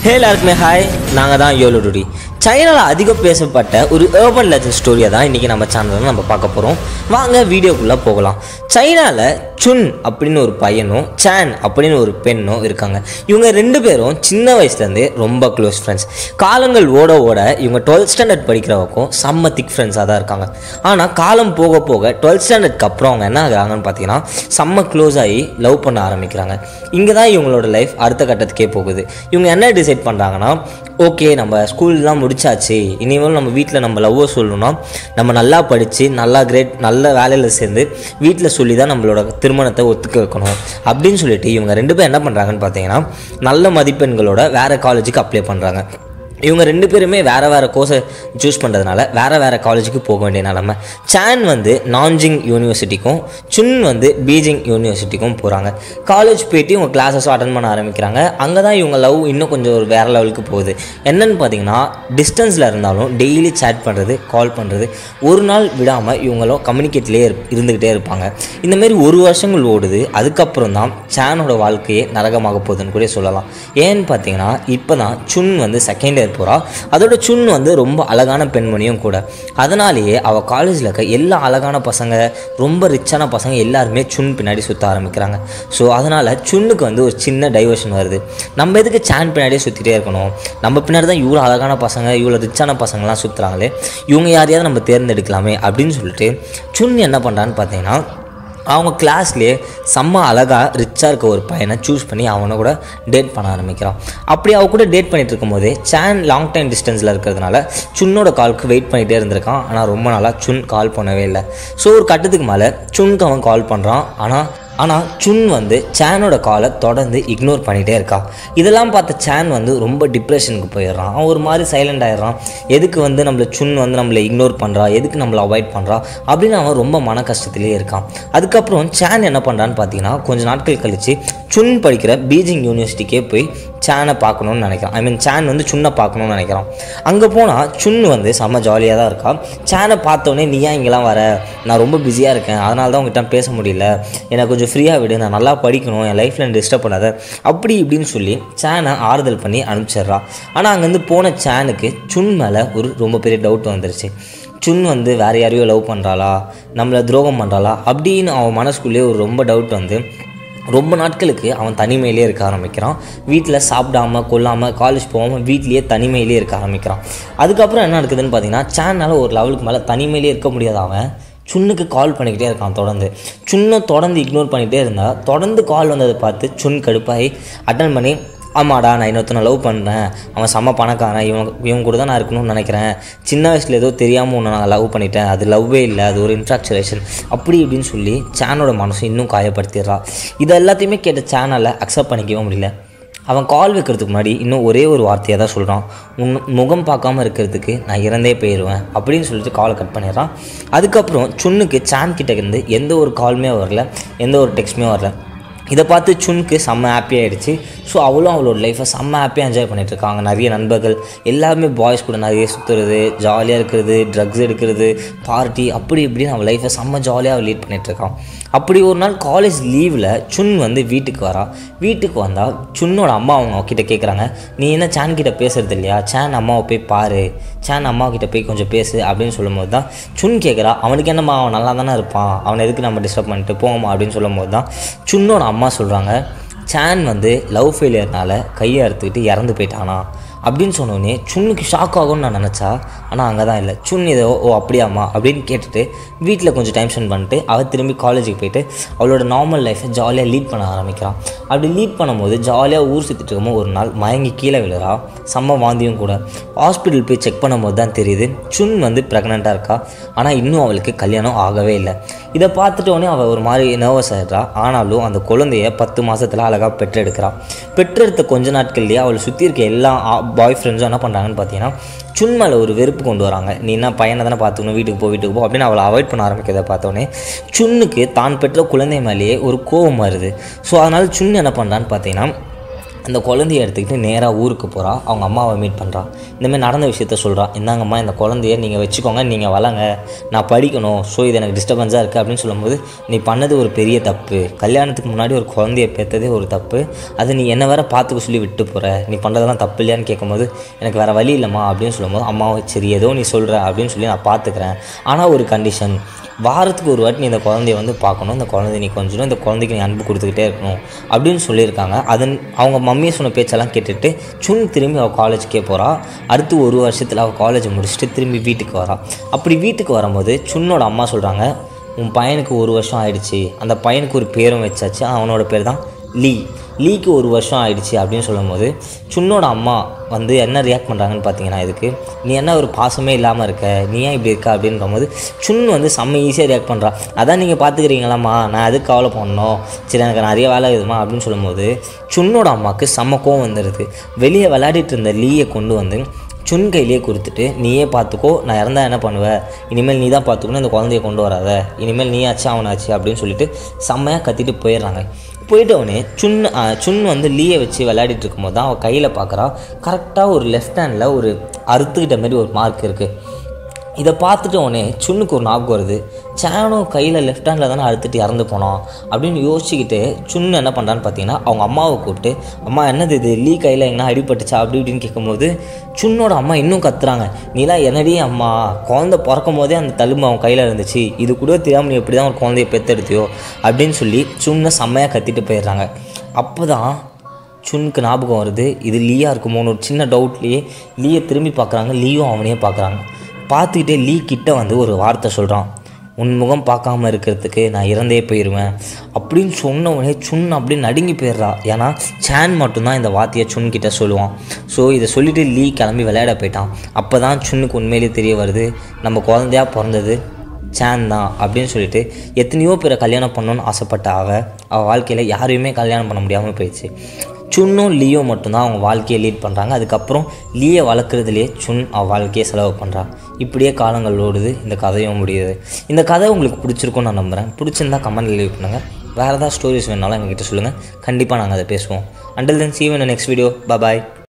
ஹே எல்லாருக்குமே ஹாய் நாங்கள் தான் யோலோ டுடி சைனாவில் அதிகம் பேசப்பட்ட ஒரு ஏர்பன் லெஜண்ட் ஸ்டோரியை தான் இன்றைக்கி நம்ம சேனலில் நம்ம பார்க்க போகிறோம் வாங்க வீடியோக்குள்ளே போகலாம் சைனாவில் சுன் அப்படின்னு ஒரு பையனும் சான் அப்படின்னு ஒரு பெண்ணும் இருக்காங்க இவங்க ரெண்டு பேரும் சின்ன வயசுலேருந்தே ரொம்ப க்ளோஸ் ஃப்ரெண்ட்ஸ் காலங்கள் ஓட ஓட இவங்க டுவெல்த் ஸ்டாண்டர்ட் படிக்கிறவக்கும் செம்ம திக் ஃப்ரெண்ட்ஸாக தான் இருக்காங்க ஆனால் காலம் போக போக டுவெல்த் ஸ்டாண்டர்ட்க்கு அப்புறம் அவங்க என்ன ஆகுறாங்கன்னு பார்த்தீங்கன்னா செம்ம க்ளோஸ் ஆகி லவ் பண்ண ஆரம்பிக்கிறாங்க இங்கே தான் இவங்களோட லைஃப் அடுத்த கட்டத்துக்கே போகுது இவங்க என்ன டிசைட் பண்ணுறாங்கன்னா ஓகே நம்ம ஸ்கூல்லாம் முடிச்சாச்சு இனிமேல் நம்ம வீட்டில் நம்ம லவ்வை சொல்லணும்னா நம்ம நல்லா படித்து நல்லா கிரேட் நல்ல வேலையில் சேர்ந்து வீட்டில் சொல்லி தான் நம்மளோட திருமணத்தை ஒத்துக்க வைக்கணும் அப்படின்னு சொல்லிட்டு இவங்க ரெண்டு பேரும் என்ன பண்ணுறாங்கன்னு பார்த்தீங்கன்னா நல்ல மதிப்பெண்களோட வேறு காலேஜுக்கு அப்ளை பண்ணுறாங்க இவங்க ரெண்டு பேருமே வேறு வேறு கோர்ஸை சூஸ் பண்ணுறதுனால வேறு வேறு காலேஜுக்கு போக வேண்டிய நிலமை சான் வந்து நான்ஜிங் யூனிவர்சிட்டிக்கும் சுன் வந்து பீஜிங் யூனிவர்சிட்டிக்கும் போகிறாங்க காலேஜ் போயிட்டு இவங்க கிளாஸஸும் அட்டன் பண்ண ஆரம்பிக்கிறாங்க அங்கே தான் இவங்க லவ் இன்னும் கொஞ்சம் ஒரு வேறு லெவலுக்கு போகுது என்னன்னு பார்த்தீங்கன்னா டிஸ்டன்ஸில் இருந்தாலும் டெய்லி சேட் பண்ணுறது கால் பண்ணுறது ஒரு நாள் விடாமல் இவங்களும் கம்யூனிகேட்லேயே இருந்துக்கிட்டே இருப்பாங்க இந்தமாரி ஒரு வருஷங்கள் ஓடுது அதுக்கப்புறம் தான் சானோட வாழ்க்கையே நரகமாக போகுதுன்னு கூட சொல்லலாம் ஏன்னு பார்த்தீங்கன்னா இப்போ தான் சுன் வந்து செகண்ட் இயர் போகிறா அதோட சுன் வந்து ரொம்ப அழகான பெண்மணியும் கூட அதனாலேயே அவள் காலேஜில் இருக்க எல்லா அழகான பசங்க ரொம்ப ரிச்சான பசங்க எல்லாருமே சுன் பின்னாடி சுற்ற ஆரம்பிக்கிறாங்க ஸோ அதனால் சுன்னுக்கு வந்து ஒரு சின்ன டைவர்ஷன் வருது நம்ம எதுக்கு சான் பின்னாடியே சுற்றிட்டே இருக்கணும் நம்ம பின்னாடி தான் இவ்வளோ அழகான பசங்க இவ்வளோ ரிச்சான பசங்கள்லாம் சுற்றுறாங்களே இவங்க யாரையாவது நம்ம தேர்ந்தெடுக்கலாமே அப்படின்னு சொல்லிட்டு சுன் என்ன பண்ணுறான்னு பார்த்தீங்கன்னா அவங்க கிளாஸ்லேயே செம்ம அழகாக ரிச்சாக இருக்க ஒரு பையனை சூஸ் பண்ணி அவனை கூட டேட் பண்ண ஆரம்பிக்கிறான் அப்படி அவ கூட டேட் பண்ணிட்டு இருக்கும்போதே சான் லாங் டைம் டிஸ்டன்ஸில் இருக்கிறதுனால சுன்னோட காலுக்கு வெயிட் பண்ணிகிட்டே இருந்திருக்கான் ஆனால் ரொம்ப நாளாக சுன் கால் பண்ணவே இல்லை ஸோ ஒரு கட்டத்துக்கு மேலே சுன்க்கு அவன் கால் பண்ணுறான் ஆனால் ஆனால் சுன் வந்து சேனோட காலை தொடர்ந்து இக்னோர் பண்ணிகிட்டே இருக்கா இதெல்லாம் பார்த்த சேன் வந்து ரொம்ப டிப்ரெஷனுக்கு போயிடுறான் அவன் ஒரு மாதிரி சைலண்ட் ஆயிடுறான் எதுக்கு வந்து நம்மளை சுன் வந்து நம்மளை இக்னோர் பண்ணுறா எதுக்கு நம்மளை அவாய்ட் பண்ணுறா அப்படின்னு அவன் ரொம்ப மன கஷ்டத்திலே இருக்கான் அதுக்கப்புறம் சேன் என்ன பண்ணுறான்னு பார்த்தீங்கன்னா கொஞ்ச நாட்கள் கழித்து சுன் படிக்கிற பீஜிங் யூனிவர்சிட்டிக்கே போய் சேனை பார்க்கணுன்னு நினைக்கிறான் ஐ மீன் சேன் வந்து சுன்னை பார்க்கணுன்னு நினைக்கிறான் அங்கே போனால் சுன் வந்து செம்ம ஜாலியாக தான் இருக்கா சேனை பார்த்தோன்னே நீ ஏன் இங்கெல்லாம் வர நான் ரொம்ப பிஸியாக இருக்கேன் அதனால தான் உங்ககிட்ட பேச முடியல எனக்கு கொஞ்சம் ஃப்ரீயாக விடு நான் நல்லா படிக்கணும் என் லைஃப்பில் டிஸ்டர்ப் பண்ணாத அப்படி இப்படின்னு சொல்லி சேனை ஆறுதல் பண்ணி அனுப்பிச்சிட்றா ஆனால் அங்கேருந்து போன சேனுக்கு சுன் மேலே ஒரு ரொம்ப பெரிய டவுட் வந்துருச்சு சுன் வந்து வேறு யாரையோ லவ் பண்ணுறாளா நம்மளை துரோகம் பண்ணுறாளா அப்படின்னு அவன் மனசுக்குள்ளேயே ஒரு ரொம்ப டவுட் வந்து ரொம்ப நாட்களுக்கு அவன் தனிமையிலே இருக்க ஆரம்பிக்கிறான் வீட்டில் சாப்பிடாம கொல்லாமல் காலேஜ் போகாமல் வீட்லேயே தனிமையிலே இருக்க ஆரம்பிக்கிறான் அதுக்கப்புறம் என்ன நடக்குதுன்னு பார்த்தீங்கன்னா சேனல் ஒரு லெவலுக்கு மேலே தனிமையிலே இருக்க முடியாத அவன் சுன்னுக்கு கால் பண்ணிக்கிட்டே இருக்கான் தொடர்ந்து சுன்னை தொடர்ந்து இக்னோர் பண்ணிகிட்டே இருந்தால் தொடர்ந்து கால் வந்ததை பார்த்து சுன் கடுப்பாகி அட்டன் பண்ணி ஆமாடா நான் இன்னொருத்தனை லவ் பண்ணுறேன் அவன் செம்ம பணக்காரன் இவன் இவன் கூட தான் நான் இருக்கணும்னு நினைக்கிறேன் சின்ன வயசில் ஏதோ தெரியாமல் ஒன்று நான் லவ் பண்ணிட்டேன் அது லவ்வே இல்லை அது ஒரு இன்ஃப்ராக்சுரேஷன் அப்படி இப்படின்னு சொல்லி சேனோட மனசு இன்னும் காயப்படுத்திடுறா இது எல்லாத்தையுமே கேட்ட சேனலை அக்செப்ட் பண்ணிக்கவே முடியல அவன் கால் வைக்கிறதுக்கு முன்னாடி இன்னும் ஒரே ஒரு வார்த்தையாக தான் சொல்கிறான் உன் முகம் பார்க்காம இருக்கிறதுக்கு நான் இறந்தே போயிடுவேன் அப்படின்னு சொல்லிட்டு காலை கட் பண்ணிடுறான் அதுக்கப்புறம் சுன்னுக்கு சான் கிட்ட இருந்து எந்த ஒரு காலுமே வரல எந்த ஒரு டெக்ஸ்ட்டுமே வரல இதை பார்த்து சுன்க்கு செம்ம ஹாப்பி ஆகிடுச்சு ஸோ அவளும் அவளோட லைஃப்பை செம்ம ஹாப்பியாக என்ஜாய் பண்ணிட்டு இருக்காங்க நிறைய நண்பர்கள் எல்லாருமே பாய்ஸ் கூட நிறைய சுற்றுறது ஜாலியாக இருக்கிறது ட்ரக்ஸ் எடுக்கிறது பார்ட்டி அப்படி இப்படின்னு அவள் லைஃப்பை செம்ம ஜாலியாக லீட் பண்ணிட்டு இருக்கான் அப்படி ஒரு நாள் காலேஜ் லீவில் சுன் வந்து வீட்டுக்கு வரா வீட்டுக்கு வந்தால் சுன்னோட அம்மா அவங்க அவகிட்ட கேட்குறாங்க நீ என்ன சேன் கிட்ட பேசுறது இல்லையா சேன் அம்மாவை போய் பாரு சேன் அம்மா கிட்ட போய் கொஞ்சம் பேசு அப்படின்னு சொல்லும்போது தான் சுன் கேட்குறா அவனுக்கு என்னம்மா அவன் நல்லா தானே இருப்பான் அவனை எதுக்கு நம்ம டிஸ்டர்ப் பண்ணிட்டு போவோமா அப்படின்னு சொல்லும்போது தான் சுன்னோட அம்மா சொல்கிறாங்க சேன் வந்து லவ் ஃபெயிலியர்னால கையை அறுத்துக்கிட்டு இறந்து போயிட்டானா அப்படின்னு சொன்னோடனே சுன்னுக்கு ஷாக் ஆகும்னு நான் நினச்சா ஆனால் அங்கே தான் இல்லை சுன் இதை ஓ அப்படியாம்மா அப்படின்னு கேட்டுட்டு வீட்டில் கொஞ்சம் டைம் ஸ்பெண்ட் பண்ணிட்டு அவள் திரும்பி காலேஜுக்கு போயிட்டு அவளோட நார்மல் லைஃப்பை ஜாலியாக லீட் பண்ண ஆரம்பிக்கிறான் அப்படி லீட் பண்ணும்போது ஜாலியாக ஊர் சுற்றிட்டு இருக்கும்போது ஒரு நாள் மயங்கி கீழே விழுறா செம்ம வாந்தியும் கூட ஹாஸ்பிட்டல் போய் செக் பண்ணும்போது தான் தெரியுது சுன் வந்து ப்ரெக்னெண்ட்டாக இருக்கா ஆனால் இன்னும் அவளுக்கு கல்யாணம் ஆகவே இல்லை இதை பார்த்துட்டு உடனே அவள் ஒரு மாதிரி நர்வஸ் ஆகிடுறா ஆனாலும் அந்த குழந்தைய பத்து மாதத்தில் அழகாக பெற்றெடுக்கிறான் பெற்றெடுத்த கொஞ்ச நாட்கள்லேயே அவளை சுற்றி இருக்க எல்லா பாய் ஃப்ரெண்ட்ஸும் என்ன பண்ணுறாங்கன்னு பார்த்தீங்கன்னா சுன் மேலே ஒரு வெறுப்பு கொண்டு வராங்க நீ என்ன பையனை தானே பார்த்துக்கணும் வீட்டுக்கு போ வீட்டுக்கு போ அப்படின்னு அவளை அவாய்ட் பண்ண ஆரம்பிக்கிறத பார்த்தோன்னே சுன்னுக்கு தான் பெற்ற குழந்தை மேலேயே ஒரு கோபம் வருது ஸோ அதனால் சுன் என்ன பண்ணுறான்னு பார்த்தீங்கன்னா அந்த குழந்தைய எடுத்துக்கிட்டு நேராக ஊருக்கு போகிறா அவங்க அம்மாவை மீட் பண்ணுறா இந்தமாதிரி நடந்த விஷயத்த சொல்கிறா இந்தாங்கம்மா இந்த குழந்தைய நீங்கள் வச்சுக்கோங்க நீங்கள் வளங்க நான் படிக்கணும் ஸோ இது எனக்கு டிஸ்டர்பன்ஸாக இருக்குது அப்படின்னு சொல்லும்போது நீ பண்ணது ஒரு பெரிய தப்பு கல்யாணத்துக்கு முன்னாடி ஒரு குழந்தைய பெற்றதே ஒரு தப்பு அது நீ என்ன வேற பார்த்துக்க சொல்லி விட்டு போகிற நீ பண்ணுறதெல்லாம் தப்பு இல்லையான்னு கேட்கும்போது எனக்கு வேறு வழி இல்லைம்மா அப்படின்னு சொல்லும்போது அம்மாவை சரி ஏதோ நீ சொல்கிற அப்படின்னு சொல்லி நான் பார்த்துக்கிறேன் ஆனால் ஒரு கண்டிஷன் வாரத்துக்கு ஒரு வாட்டி நீ இந்த குழந்தைய வந்து பார்க்கணும் இந்த குழந்தைய நீ கொஞ்சம் இந்த குழந்தைக்கு நீ அன்பு கொடுத்துக்கிட்டே இருக்கணும் அப்படின்னு சொல்லியிருக்காங்க அதன் அவங்க மம்மியை சொன்ன பேச்செல்லாம் கேட்டுட்டு சுன் திரும்பி அவள் காலேஜுக்கே போகிறா அடுத்து ஒரு வருஷத்தில் அவள் காலேஜை முடிச்சுட்டு திரும்பி வீட்டுக்கு வரா அப்படி வீட்டுக்கு வரும்போது சுன்னோட அம்மா சொல்கிறாங்க உன் பையனுக்கு ஒரு வருஷம் ஆயிடுச்சு அந்த பையனுக்கு ஒரு பேரும் வச்சாச்சு அவனோட பேர் தான் லீ லீக்கு ஒரு வருஷம் ஆயிடுச்சு அப்படின்னு சொல்லும்போது சுன்னோட அம்மா வந்து என்ன ரியாக்ட் பண்ணுறாங்கன்னு பார்த்தீங்கன்னா இதுக்கு நீ என்ன ஒரு பாசமே இல்லாமல் இருக்க நீ ஏன் இப்படி இருக்க அப்படின்ற போது சுன் வந்து செம்ம ஈஸியாக ரியாக்ட் பண்ணுறா அதான் நீங்கள் பார்த்துக்கிறீங்களாம்மா நான் அதுக்கு கவலை பண்ணணும் சரி எனக்கு நிறைய வேலை இருக்குதுமா அப்படின்னு சொல்லும்போது சுன்னோட அம்மாவுக்கு செம்ம கோவம் வந்துடுது வெளியே விளையாடிட்டு இருந்த லீயை கொண்டு வந்து சுன் கையிலேயே கொடுத்துட்டு நீயே பார்த்துக்கோ நான் இறந்தா என்ன பண்ணுவேன் இனிமேல் நீ தான் பார்த்துக்கணும் இந்த குழந்தைய கொண்டு வராத இனிமேல் நீ ஆச்சு அவனாச்சு அப்படின்னு சொல்லிட்டு செம்மையாக கத்திட்டு போயிடுறாங்க போயிட்டவனே சுன் ஆ, சுன் வந்து லீயை வச்சு விளையாடிட்டு இருக்கும்போது தான் அவள் கையில் பார்க்குறா கரெக்டாக ஒரு லெஃப்ட் ஹேண்டில் ஒரு அறுத்துக்கிட்ட மாதிரி ஒரு மார்க் இருக்குது இதை பார்த்துட்டு உடனே சுன்னுக்கு ஒரு ஞாபகம் வருது சேனும் கையில் லெஃப்ட் ஹேண்டில் தானே அறுத்துட்டு இறந்து போனோம் அப்படின்னு யோசிச்சுக்கிட்டு சுன்னு என்ன பண்ணுறான்னு பார்த்தீங்கன்னா அவங்க அம்மாவை கூப்பிட்டு அம்மா என்னது இது லீ கையில் எங்கன்னா அடிபட்டுச்சா அப்படி இப்படின்னு கேட்கும்போது சுன்னோட அம்மா இன்னும் கத்துறாங்க நீலாம் என்னடி அம்மா குழந்தை பிறக்கும் போதே அந்த தழும்பு அவன் கையில் இருந்துச்சு இது கூட தெரியாமல் நீ எப்படி தான் ஒரு குழந்தைய பெத்தெடுத்தியோ அப்படின்னு சொல்லி சுன்னை செம்மையாக கத்திட்டு போயிடுறாங்க அப்போ தான் சுனுக்கு ஞாபகம் வருது இது லீயா இருக்குமோன்னு ஒரு சின்ன டவுட்லேயே லீயை திரும்பி பார்க்குறாங்க லீயும் அவனையே பார்க்குறாங்க பார்த்துக்கிட்டே லீ கிட்ட வந்து ஒரு வார்த்தை சொல்கிறான் உன் முகம் பார்க்காம இருக்கிறதுக்கு நான் இறந்தே போயிடுவேன் அப்படின்னு சொன்ன உடனே சுன் அப்படியே நடுங்கி போயிடுறா ஏன்னா சேன் மட்டும்தான் இந்த வார்த்தையை சுன் கிட்ட சொல்லுவான் ஸோ இதை சொல்லிட்டு லீ கிளம்பி விளையாட போயிட்டான் அப்போ தான் சுன்னுக்கு உண்மையிலேயே தெரிய வருது நம்ம குழந்தையா பிறந்தது சேன் தான் அப்படின்னு சொல்லிட்டு எத்தனையோ பேரை கல்யாணம் பண்ணணும்னு ஆசைப்பட்ட அவ அவள் வாழ்க்கையில் யாரையுமே கல்யாணம் பண்ண முடியாமல் போயிடுச்சு சுன்னும் லியோ மட்டும்தான் அவங்க வாழ்க்கையை லீட் பண்ணுறாங்க அதுக்கப்புறம் லீயை வளர்க்குறதுலேயே சுன் அவள் வாழ்க்கையை செலவு பண்ணுறா இப்படியே காலங்கள் ஓடுது இந்த கதையும் முடியுது இந்த கதை உங்களுக்கு பிடிச்சிருக்கும்னு நான் நம்புகிறேன் பிடிச்சிருந்தா கமெண்ட் லீவ் பண்ணுங்கள் வேறு ஏதாவது ஸ்டோரிஸ் வேணாலும் எங்ககிட்ட சொல்லுங்கள் கண்டிப்பாக நாங்கள் அதை பேசுவோம் அண்டில் தென் சீவன் நெக்ஸ்ட் வீடியோ பாய்